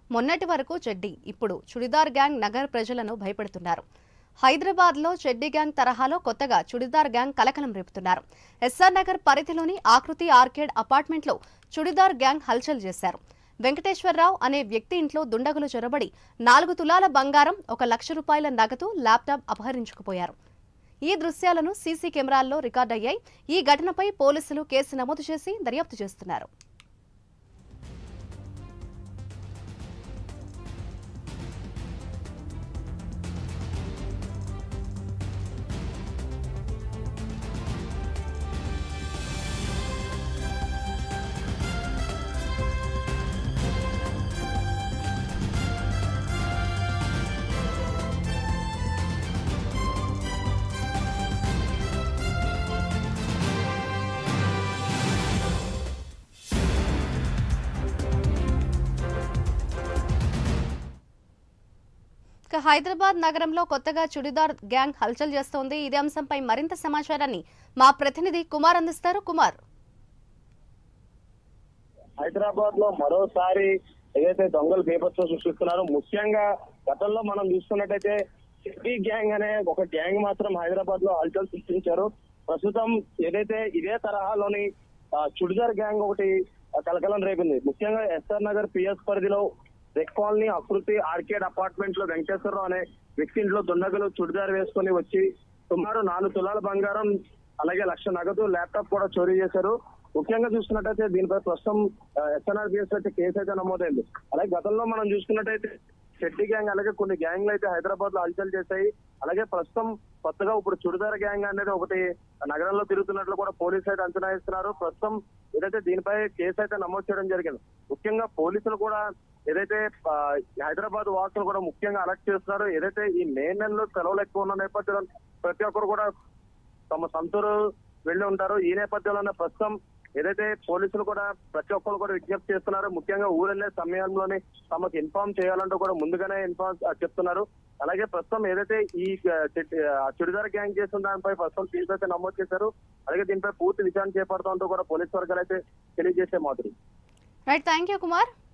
మొన్నటి వరకు చెడ్డీ ఇప్పుడు చుడిదార్ గ్యాంగ్ నగర ప్రజలను భయపెడుతున్నారు హైదరాబాద్లో చెడ్డీ గ్యాంగ్ తరహాలో కొత్తగా చుడిదార్ గ్యాంగ్ కలకలం రేపుతున్నారు ఎస్ఆర్ నగర్ పరిధిలోని ఆకృతి ఆర్కేడ్ అపార్ట్మెంట్లో చుడిదార్ గ్యాంగ్ హల్చల్ చేశారు వెంకటేశ్వరరావు అనే వ్యక్తి ఇంట్లో దుండగులు చొరబడి నాలుగు తులాల బంగారం ఒక లక్ష రూపాయల నగదు ల్యాప్టాప్ అపహరించుకుపోయారు ఈ దృశ్యాలను సీసీ కెమెరాల్లో రికార్డయ్యాయి ఈ ఘటనపై పోలీసులు కేసు నమోదు చేసి దర్యాప్తు చేస్తున్నారు ఇక హైదరాబాద్ నగరంలో కొత్తగా చుడిదార్ గ్యాంగ్ హల్చల్ చేస్తోంది ఇదే అంశంపై మరింత సమాచారాన్ని మా ప్రతినిధి కుమార్ అందిస్తారు కుమార్ హైదరాబాద్ లో మరోసారి ఏదైతే దొంగలు బీభత్సం సృష్టిస్తున్నారో ముఖ్యంగా గతంలో మనం చూసుకున్నట్టయితే సిటీ గ్యాంగ్ అనే ఒక గ్యాంగ్ మాత్రం హైదరాబాద్ లో హల్చల్ సృష్టించారు ప్రస్తుతం ఏదైతే ఇదే తరహాలోని ఆ, చుడిదార్ గ్యాంగ్ ఒకటి ఆ, కలకలం రేపింది ముఖ్యంగా ఎస్ఆర్ నగర్ పిఎస్ పరిధిలో red colony Akriti arcade apartment లో వెంకటేశ్వరరావు అనే వ్యక్తి ఇంట్లో దుండగులు చుడిదార్ వేసుకొని వచ్చి సుమారు నాలుగు తులాల బంగారం అలాగే లక్ష నగదు ల్యాప్టాప్ కూడా చోరీ చేశారు ముఖ్యంగా చూసుకున్నట్టయితే దీనిపై ప్రస్తుతం ఎస్ఎన్ఆర్ బిఎస్ అయితే కేసు అయితే నమోదైంది అలాగే గతంలో మనం చూసుకున్నట్టయితే షెట్టి గ్యాంగ్ అలాగే కొన్ని గ్యాంగ్లు అయితే హైదరాబాద్ లో హల్చల్ చేశాయి అలాగే ప్రస్తుతం కొత్తగా ఇప్పుడు చుడిదార్ గ్యాంగ్ అనేది ఒకటి నగరంలో తిరుగుతున్నట్లు కూడా పోలీసులు అయితే అంచనా వేస్తున్నారు ప్రస్తుతం ఏదైతే దీనిపై కేసు అయితే నమోదు చేయడం జరిగింది ముఖ్యంగా పోలీసులు కూడా ఏదైతే ఆ, హైదరాబాద్ వాసులు కూడా ముఖ్యంగా అలర్ట్ చేస్తున్నారు ఏదైతే ఈ మే నెలలో సెలవులు ఎక్కువ ఉన్న నేపథ్యంలో ప్రతి ఒక్కరు కూడా తమ సొంతూరు వెళ్ళి ఉంటారు ఈ నేపథ్యంలోనే ప్రస్తుతం ఏదైతే పోలీసులు కూడా ప్రతి ఒక్కరు కూడా విజ్ఞప్తి చేస్తున్నారు ముఖ్యంగా ఊరెళ్లే సమయంలోనే తమకు ఇన్ఫార్మ్ చేయాలంటూ కూడా ముందుగానే ఇన్ఫార్మ్ చెప్తున్నారు అలాగే ప్రస్తుతం ఏదైతే ఈ ఆ, చెట్- ఆ, చుడిదార్ గ్యాంగ్ చేసిన దానిపై ప్రస్తుతం కేసు అయితే నమోదు చేశారు అలాగే దీనిపై పూర్తి విచారణ చేపడుతూ కూడా పోలీసు వర్గాలు అయితే తెలియజేసే మాదిరి రైట్ థ్యాంక్ యూ కుమార్